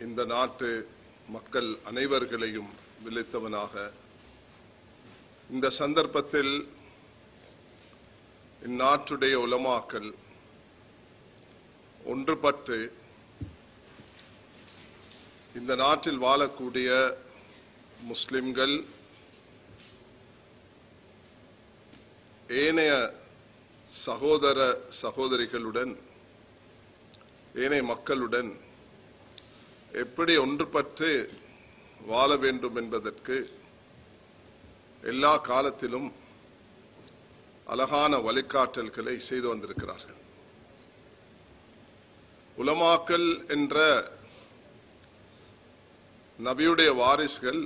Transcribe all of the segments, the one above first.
இந்த நாட்டு மக்கள் அனைவர்களையும் விழித்தவனாக இந்த சந்தர்ப்பத்தில் இந்நாட்டுடைய உலமாக்கள் ஒன்றுபட்டு இந்த நாட்டில் வாழக்கூடிய முஸ்லிம்கள் ஏனைய சகோதர சகோதரிகளுடன் ஏனைய மக்களுடன் எப்படி ஒன்றுபட்டு வாழ வேண்டும் என்பதற்கு எல்லா காலத்திலும் அழகான வழிகாட்டல்களை செய்து வந்திருக்கிறார்கள் உலமாக்கல் என்ற நபியுடைய வாரிசுகள்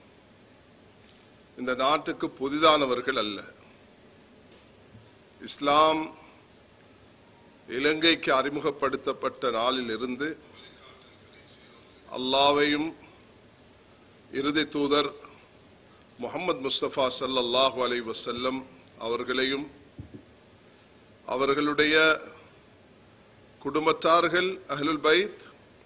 இந்த நாட்டுக்கு புதிதானவர்கள் அல்ல இஸ்லாம் இலங்கைக்கு அறிமுகப்படுத்தப்பட்ட நாளில் இருந்து அல்லாவையும் இறுதி தூதர் முகமது முஸ்தபா சல்லல்லாஹு அலை வசல்லம் அவர்களையும் அவர்களுடைய குடும்பத்தார்கள் அஹ்லுல் பைத்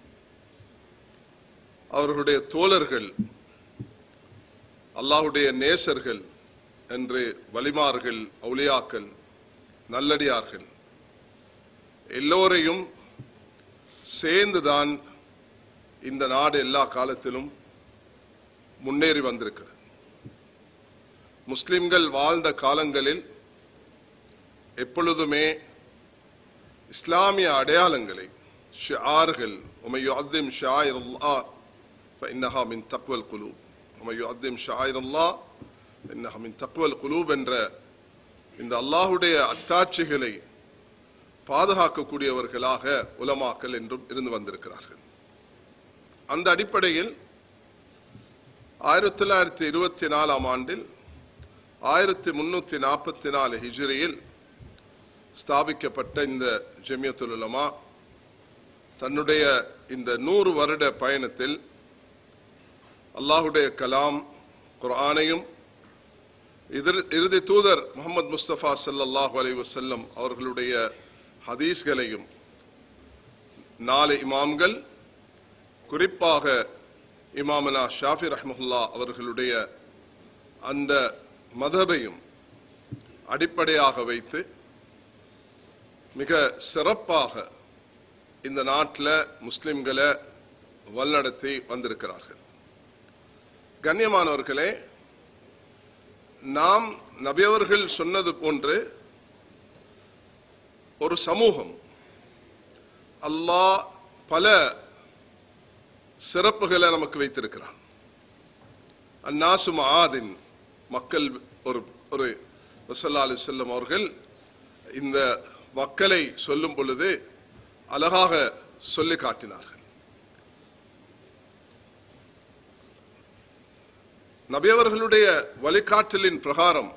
அவர்களுடைய தோழர்கள் அல்லாஹுடைய நேசர்கள் என்று வலிமார்கள் அவுலியாக்கள் நல்லடியார்கள் எல்லோரையும் சேர்ந்துதான் இந்த நாடு எல்லா காலத்திலும் முன்னேறி வந்திருக்கிறது முஸ்லிம்கள் வாழ்ந்த காலங்களில் எப்பொழுதுமே இஸ்லாமிய அடையாளங்களை ஷிஆர்கள் ومن يعظم شعائر الله فإنها من تقوى القلوب ومن يعظم شعائر الله فإنها من تقوى القلوب என்ற இந்த அல்லாஹுடைய அத்தாட்சிகளை பாதுகாக்கக்கூடியவர்களாக உலமாக்கல் என்றும் இருந்து வந்திருக்கிறார்கள் அந்த அடிப்படையில் ஆயிரத்தி தொள்ளாயிரத்தி இருபத்தி நாலாம் ஆண்டில் ஆயிரத்தி முன்னூத்தி நாற்பத்தி நாலு ஹிஜ்ரியில் ஸ்தாபிக்கப்பட்ட இந்த ஜெமியத்துல் உலமா தன்னுடைய இந்த நூறு வருட பயணத்தில் அல்லாஹுடைய கலாம் குர்ஆனையும் எதிர் இறுதி தூதர் முகமது முஸ்தபா ஸல்லல்லாஹு அலைஹி வஸல்லம் அவர்களுடைய ஹதீஸ்களையும் நாலு இமாம்கள் குறிப்பாக இமாமனா ஷாஃபி ரஹ்மஹுல்லா அவர்களுடைய அந்த மதபையும் அடிப்படையாக வைத்து மிக சிறப்பாக இந்த நாட்டில் முஸ்லிம்களை வழிநடத்தி வந்திருக்கிறார்கள் கண்ணியமானவர்களே நாம் நபியவர்கள் சொன்னது போன்று ஒரு சமூகம் அல்லாஹ் பல சிறப்புகளை நமக்கு வைத்திருக்கிறான் அந்நாசு ஆதின் மக்கள் ஒரு ஒரு வசல்லா அலி செல்லம் அவர்கள் இந்த மக்களை சொல்லும் பொழுது அழகாக சொல்லி காட்டினார்கள் நபியவர்களுடைய வழிகாட்டலின் பிரகாரம்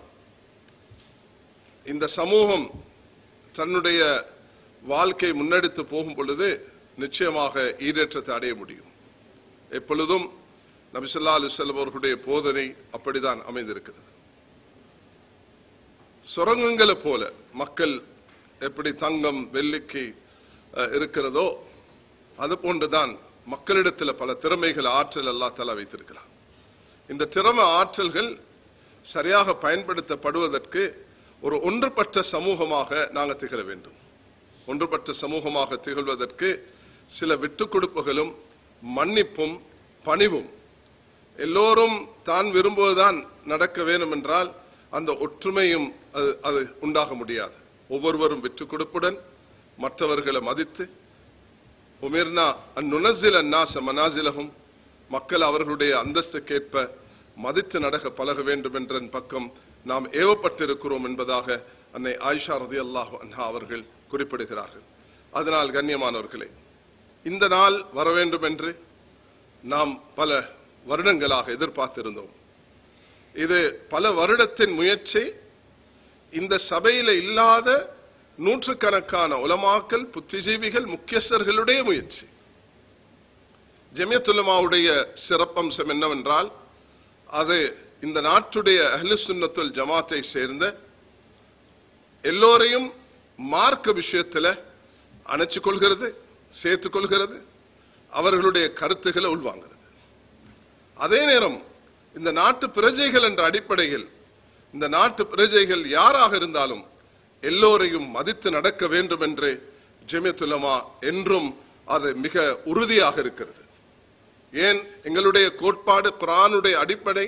இந்த சமூகம் தன்னுடைய வாழ்க்கை முன்னெடுத்து போகும் பொழுது நிச்சயமாக ஈடேற்றத்தை அடைய முடியும் எப்பொழுதும் நபிசல்லா அலுவலம் அவர்களுடைய போதனை அப்படிதான் அமைந்திருக்கிறது சுரங்கங்களை போல மக்கள் எப்படி தங்கம் வெள்ளிக்கு அஹ், இருக்கிறதோ அது போன்றுதான் மக்களிடத்தில் பல திறமைகள் ஆற்றல் அல்லா தலா வைத்திருக்கிறார் இந்த திறமை ஆற்றல்கள் சரியாக பயன்படுத்தப்படுவதற்கு ஒரு ஒன்றுபட்ட சமூகமாக நாங்கள் திகழ வேண்டும் ஒன்றுபட்ட சமூகமாக திகழ்வதற்கு சில விட்டுக் கொடுப்புகளும் மன்னிப்பும் பணிவும் எல்லோரும் தான் விரும்புவதுதான் நடக்க வேண்டும் என்றால் அந்த ஒற்றுமையும் அது அது உண்டாக முடியாது ஒவ்வொருவரும் விட்டுக் கொடுப்புடன் மற்றவர்களை மதித்து உமிர்னா அந்நுனசில் அந்நாச மனாசிலகும் மக்கள் அவர்களுடைய அந்தஸ்துக்கேற்ப மதித்து நடக்க பழக வேண்டும் என்ற பக்கம் நாம் ஏவப்பட்டிருக்கிறோம் என்பதாக அன்னை ஆயிஷா ரதி அல்லாஹ் அன்ஹா அவர்கள் குறிப்பிடுகிறார்கள் அதனால் கண்ணியமானவர்களே இந்த நாள் வர வேண்டும் என்று நாம் பல வருடங்களாக எதிர்பார்த்திருந்தோம் இது பல வருடத்தின் முயற்சி இந்த சபையில இல்லாத நூற்றுக்கணக்கான உலமாக்கல் புத்திஜீவிகள் முக்கியஸ்தர்களுடைய முயற்சி ஜமியத்துலமாவுடைய சிறப்பம்சம் என்னவென்றால் அது இந்த நாட்டுடைய அஹ்லு சுன்னத்துல் ஜமாத்தை சேர்ந்த எல்லோரையும் மார்க்க விஷயத்துல அணைச்சு கொள்கிறது சேர்த்துக் கொள்கிறது அவர்களுடைய கருத்துக்களை உள்வாங்கிறது அதே நேரம் இந்த நாட்டு பிரஜைகள் என்ற அடிப்படையில் இந்த நாட்டு பிரஜைகள் யாராக இருந்தாலும் எல்லோரையும் மதித்து நடக்க வேண்டும் என்று ஜெமியத்துலமா என்றும் அது மிக உறுதியாக இருக்கிறது ஏன் எங்களுடைய கோட்பாடு குரானுடைய அடிப்படை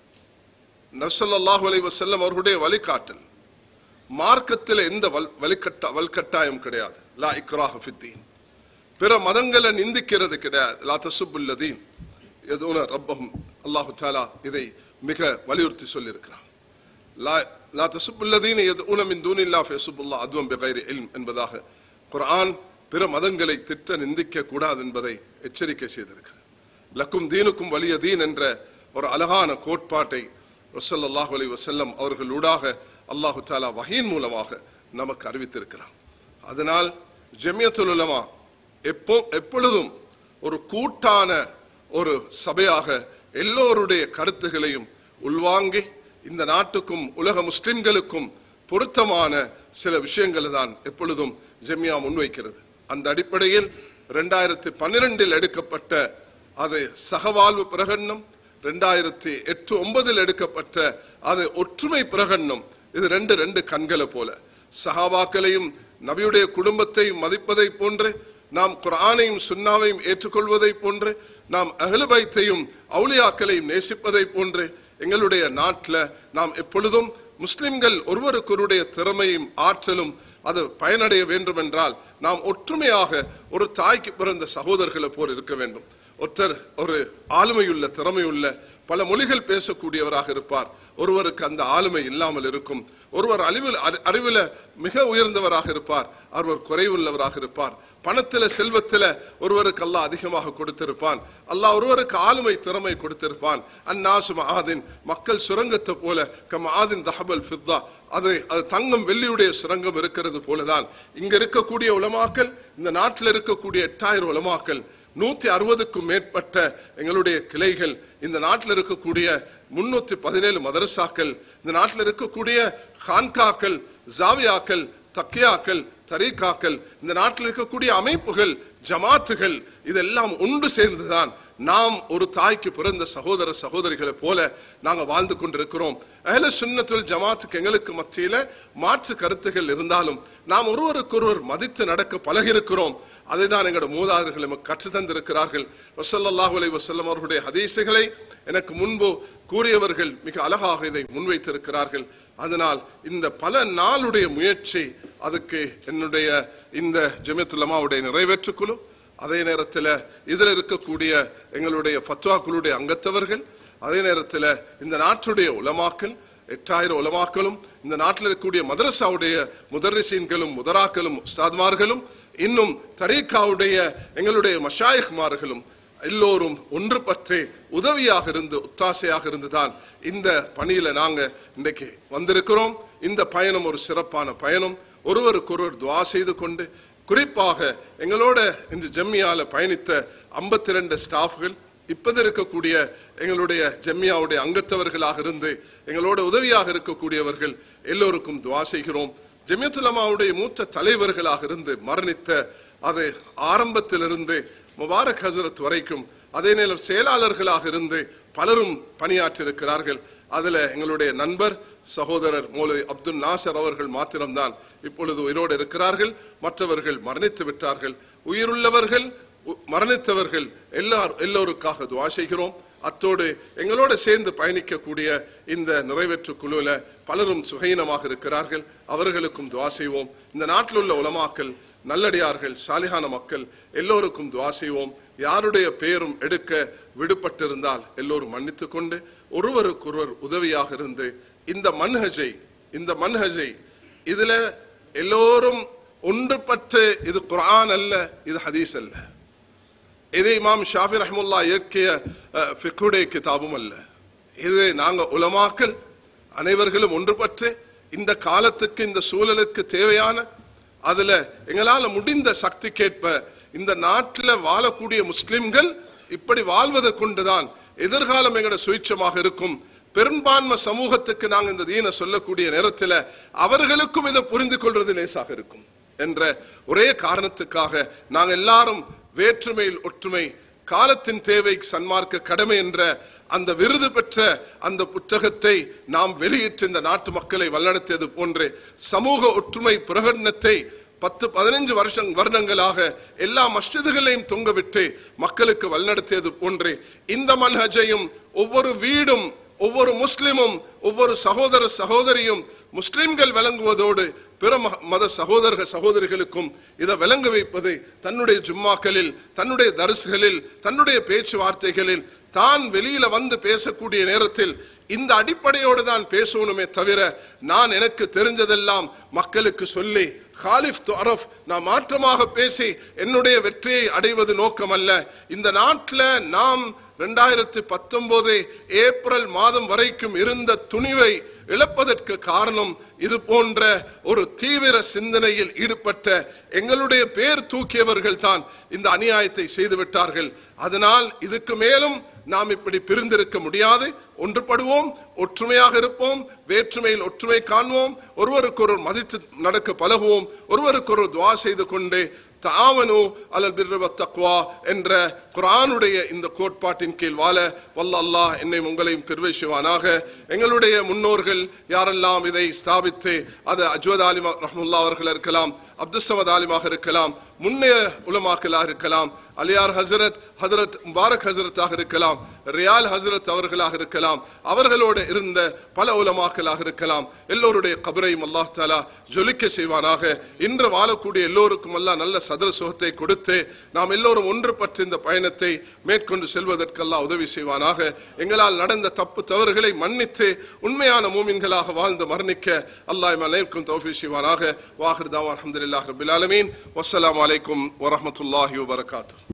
நசல்லாஹு அலைஹி வஸல்லம் அவர்களுடைய வழிகாட்டல் மார்க்கத்தில் எந்த வல் வழிகட்ட வல்கட்டாயம் கிடையாது லா இக்ராஹ ஃபித்தீன் பிற மதங்களை நிந்திக்கிறது கிடையாது லா தசுபுல்லதீன் எதுன ரப்பஹும் அல்லாஹு தாலா இதை மிக வலியுறுத்தி சொல்லியிருக்கிறான் லா லா தசுபுல்லதீன் எதுன மின் தூனில்லா ஃபெசுபுல்லா அதுவம் பிகைரி இல்ம் என்பதாக குர்ஆன் பிற மதங்களை திட்ட நிந்திக்க கூடாது என்பதை எச்சரிக்கை செய்திருக்கிறது லக்கும் தீனுக்கும் வலிய தீன் என்ற ஒரு அழகான கோட்பாட்டை ரசல்லாஹு அலைஹி வஸல்லம் அவர்களூடாக அல்லாஹு தாலா வகையின் மூலமாக நமக்கு அறிவித்திருக்கிறான் அதனால் ஜெமியத்துல் உலமா எப்போ எப்பொழுதும் ஒரு கூட்டான ஒரு சபையாக எல்லோருடைய கருத்துகளையும் உள்வாங்கி இந்த நாட்டுக்கும் உலக முஸ்லிம்களுக்கும் பொருத்தமான சில விஷயங்களை தான் எப்பொழுதும் ஜெமியா முன்வைக்கிறது அந்த அடிப்படையில் ரெண்டாயிரத்தி பன்னிரெண்டில் எடுக்கப்பட்ட அது சகவாழ்வு பிரகடனம் ரெண்டாயிரத்தி எட்டு ஒன்பதில் எடுக்கப்பட்ட அது ஒற்றுமை பிரகடனம் இது ரெண்டு ரெண்டு கண்களை போல சஹாபாக்களையும் நபியுடைய குடும்பத்தையும் மதிப்பதை போன்று நாம் குர்ஆனையும் சுன்னாவையும் ஏற்றுக்கொள்வதை போன்று நாம் அகலுபைத்தையும் அவுலியாக்களையும் நேசிப்பதை போன்று எங்களுடைய நாட்டில் நாம் எப்பொழுதும் முஸ்லிம்கள் ஒருவருக்கொருடைய திறமையும் ஆற்றலும் அது பயனடைய வேண்டும் என்றால் நாம் ஒற்றுமையாக ஒரு தாய்க்கு பிறந்த சகோதரர்களை போல் இருக்க வேண்டும் ஒருத்தர் ஒரு ஆளுமையுள்ள திறமையுள்ள பல மொழிகள் பேசக்கூடியவராக இருப்பார் ஒருவருக்கு அந்த ஆளுமை இல்லாமல் இருக்கும் ஒருவர் அறிவில் அறி- அறிவில மிக உயர்ந்தவராக இருப்பார் ஒருவர் குறைவுள்ளவராக இருப்பார் பணத்தில செல்வத்தில ஒருவருக்கு அல்லாஹ் அதிகமாக கொடுத்திருப்பான் அல்லாஹ் ஒருவருக்கு ஆளுமை திறமை கொடுத்திருப்பான் அந்நாசு ஆதின் மக்கள் சுரங்கத்தை போல கம் ஆதின் தஹபல் ஃபித்தா அது அது தங்கம் வெள்ளியுடைய சுரங்கம் இருக்கிறது போலதான் இங்க இருக்கக்கூடிய உலமாக்கள் இந்த நாட்டில் இருக்கக்கூடிய எட்டாயிரம் உலமாக்கள் நூத்தி அறுபதுக்கும் மேற்பட்ட எங்களுடைய கிளைகள் இந்த நாட்டில் இருக்கக்கூடிய முன்னூத்தி பதினேழு மதரசாக்கள் இந்த நாட்டில் இருக்கக்கூடிய ஹான்காக்கள் ஜாவியாக்கள் தக்கியாக்கள் தரீகாக்கள் இந்த நாட்டில் இருக்கக்கூடிய அமைப்புகள் ஜமாத்துகள் இதெல்லாம் ஒன்று சேர்ந்துதான் நாம் ஒரு தாய்க்கு பிறந்த சகோதர சகோதரிகளை போல நாங்க வாழ்ந்து கொண்டிருக்கிறோம் அஹ்ல சுன்னத்துல் ஜமாத்துக்கு எங்களுக்கு மத்தியில மாற்று கருத்துகள் இருந்தாலும் நாம் ஒருவருக்கொருவர் மதித்து நடக்க பழகியிருக்கிறோம் அதை தான் எங்களோட மூதாதையர்கள் நமக்கு கற்று தந்திருக்கிறார்கள் வசல்லாஹு அலைஹி வஸல்லம் அவர்களுடைய ஹதீஸுகளை எனக்கு முன்பு கூறியவர்கள் மிக அழகாக இதை முன்வைத்திருக்கிறார்கள் அதனால் இந்த பல நாளுடைய முயற்சி அதுக்கு என்னுடைய இந்த ஜெமியத்துல்லமாவுடைய நிறைவேற்றுக் குழு அதே நேரத்தில் இதில் இருக்கக்கூடிய எங்களுடைய ஃபத்வா குழுடைய அங்கத்தவர்கள் அதே நேரத்தில் இந்த நாட்டுடைய உலமாக்கள் எட்டாயிரம் உலமாக்களும் இந்த நாட்டில் இருக்கக்கூடிய மதரசாவுடைய முதரிசீன்களும் முதராக்களும் உஸ்தாத்மார்களும் இன்னும் தரீக்காவுடைய எங்களுடைய மஷாயிஹ்மார்களும் எல்லோரும் ஒன்றுபட்டு உதவியாக இருந்து ஒத்தாசையாக இருந்துதான் இந்த பணியில நாங்க இன்றைக்கு வந்திருக்கிறோம் இந்த பயணம் ஒரு சிறப்பான பயணம் ஒருவருக்கொருவர் துவா செய்து கொண்டு குறிப்பாக எங்களோட இந்த ஜம்மியால பயணித்த 52 ரெண்டு ஸ்டாஃப்கள் இப்போது இருக்கக்கூடிய எங்களுடைய ஜம்மியாவுடைய அங்கத்தவர்களாக இருந்து எங்களோட உதவியாக இருக்கக்கூடியவர்கள் எல்லோருக்கும் துவா செய்கிறோம் ஜமியத்துலமாவுடைய மூத்த தலைவர்களாக இருந்து மரணித்த அது ஆரம்பத்திலிருந்து முபாரக் ஹசரத் வரைக்கும் அதே நேரம் செயலாளர்களாக இருந்து பலரும் பணியாற்றியிருக்கிறார்கள் அதுல எங்களுடைய நண்பர் சகோதரர் மௌலவி அப்துல் நாசர் அவர்கள் மாத்திரம்தான் இப்பொழுது உயிரோடு இருக்கிறார்கள் மற்றவர்கள் மரணித்து விட்டார்கள் உயிருள்ளவர்கள் உ- மரணித்தவர்கள் எல்லார் எல்லோருக்காக துவா செய்கிறோம் அத்தோடு எங்களோடு சேர்ந்து பயணிக்கக்கூடிய இந்த நிறைவேற்று குழுவில் பலரும் சுகையினமாக இருக்கிறார்கள் அவர்களுக்கும் துவா செய்வோம் இந்த நாட்டில் உள்ள உலமாக்கள் நல்லடியார்கள் சாலிகான மக்கள் எல்லோருக்கும் துவா செய்வோம் யாருடைய பெயரும் எடுக்க விடுபட்டிருந்தால் எல்லோரும் மன்னித்துக் கொண்டு ஒருவருக்கொருவர் உதவியாக இருந்து இந்த மன்ஹஜை இந்த மன்ஹஜை இதுல எல்லோரும் ஒன்றுபட்டு இது குர்ஆன் அல்ல இது ஹதீஸ் அல்ல இது இமாம் ஷாஃபி ரஹ்முல்லா இயற்கைய அஹ், ஃபிக்குடைய கிதாபும் அல்ல இது நாங்க உலமாக்கள் அனைவர்களும் ஒன்றுபட்டு இந்த காலத்துக்கு இந்த சூழலுக்கு தேவையான அதுல எங்களால முடிந்த சக்திக்கேற்ப இந்த நாட்டில் வாழக்கூடிய முஸ்லிம்கள் இப்படி வாழ்வதை கொண்டுதான் எதிர்காலம் எங்களோட சுயட்சமாக இருக்கும் பெரும்பான்மை சமூகத்துக்கு நாங்க இந்த தீனை சொல்லக்கூடிய நேரத்தில் அவர்களுக்கும் இதை புரிந்து கொள்வது லேசாக இருக்கும் என்ற ஒரே காரணத்துக்காக நாங்கள் எல்லாரும் வேற்றுமையில் ஒற்றுமை காலத்தின் தேவை சன்மார்க்க கடமை என்ற அந்த விருது பெற்ற அந்த புத்தகத்தை நாம் வெளியிட்டு இந்த நாட்டு மக்களை வழிநடத்தியது போன்று சமூக ஒற்றுமை பிரகடனத்தை பத்து பதினைஞ்சு வருஷம் வருடங்களாக எல்லா மஸ்ஜிதுகளையும் தொங்கவிட்டு மக்களுக்கு வழிநடத்தியது போன்று இந்த மன்ஹஜையும் ஒவ்வொரு வீடும் ஒவ்வொரு முஸ்லிமும் ஒவ்வொரு சகோதர சகோதரியும் முஸ்லிம்கள் விளங்குவதோடு பிற ம- மத சகோதர சகோதரிகளுக்கும் இதை விளங்க வைப்பது தன்னுடைய ஜும்மாக்களில் தன்னுடைய தரிசுகளில் தன்னுடைய பேச்சுவார்த்தைகளில் தான் வெளியில வந்து பேசக்கூடிய நேரத்தில் இந்த அடிப்படையோடு தான் பேசணுமே தவிர நான் எனக்கு தெரிஞ்சதெல்லாம் மக்களுக்கு சொல்லி ஹாலிஃப் துஅரஃப் நான் மாற்றமாக பேசி என்னுடைய வெற்றியை அடைவது நோக்கம் அல்ல இந்த நாட்டில் நாம் ரெண்டாயிரத்தி பத்தொன்பது ஏப்ரல் மாதம் வரைக்கும் இருந்த துணிவை இழப்பதற்கு காரணம் இது போன்ற ஒரு தீவிர சிந்தனையில் ஈடுபட்ட எங்களுடைய பேர் தூக்கியவர்கள் தான் இந்த அநியாயத்தை செய்து விட்டார்கள் அதனால் இதுக்கு மேலும் நாம் இப்படி பிரிந்திருக்க முடியாது ஒன்றுபடுவோம் ஒற்றுமையாக இருப்போம் வேற்றுமையில் ஒற்றுமை காண்போம் ஒருவருக்கொருவர் மதித்து நடக்க பழகுவோம் ஒருவருக்கொருவர் துவா செய்து கொண்டு தாவனு அலல் பிர்ரு வத்தக்வா என்ற குர்ஆனுடைய இந்த கோட்பாட்டின் கீழ் வாழ வல்ல அல்லாஹ் என்னை உங்களையும் கிருபை செய்வானாக எங்களுடைய முன்னோர்கள் யாரெல்லாம் இதை ஸ்தாபித்து அது அஜ்வத் ஆலிமா ரஹ்முல்லா அவர்கள் இருக்கலாம் அப்துசமத் ஆலிமாக இருக்கலாம் முன்னைய உலமாக்களாக இருக்கலாம் அலியார் ஹசரத் ஹசரத் முபாரக் ஹசரத்தாக இருக்கலாம் ரியால் ஹசரத் அவர்களாக இருக்கலாம் அவர்களோடு இருந்த பல உலமாக்களாக இருக்கலாம் எல்லோருடைய கபரையும் அல்லாஹ் தாலா ஜொலிக்க செய்வானாக இன்று வாழக்கூடிய எல்லோருக்கும் அல்லாஹ் நல்ல சதர சுகத்தை கொடுத்து நாம் எல்லோரும் ஒன்றுபட்டு இந்த பயணத்தை மேற்கொண்டு செல்வதற்கெல்லாம் உதவி செய்வானாக எங்களால் நடந்த தப்பு தவறுகளை மன்னித்து உண்மையான மூமின்களாக வாழ்ந்து மரணிக்க அல்லாஹ் அனைவருக்கும் தௌஃபி செய்வானாக வாஹிர் தாவா அலமதுல்லாஹ் ரபில் ஆலமீன் வஸ்ஸலாமு அலைக்கும் வரஹ்மத்துல்லாஹி வபரகாத்துஹு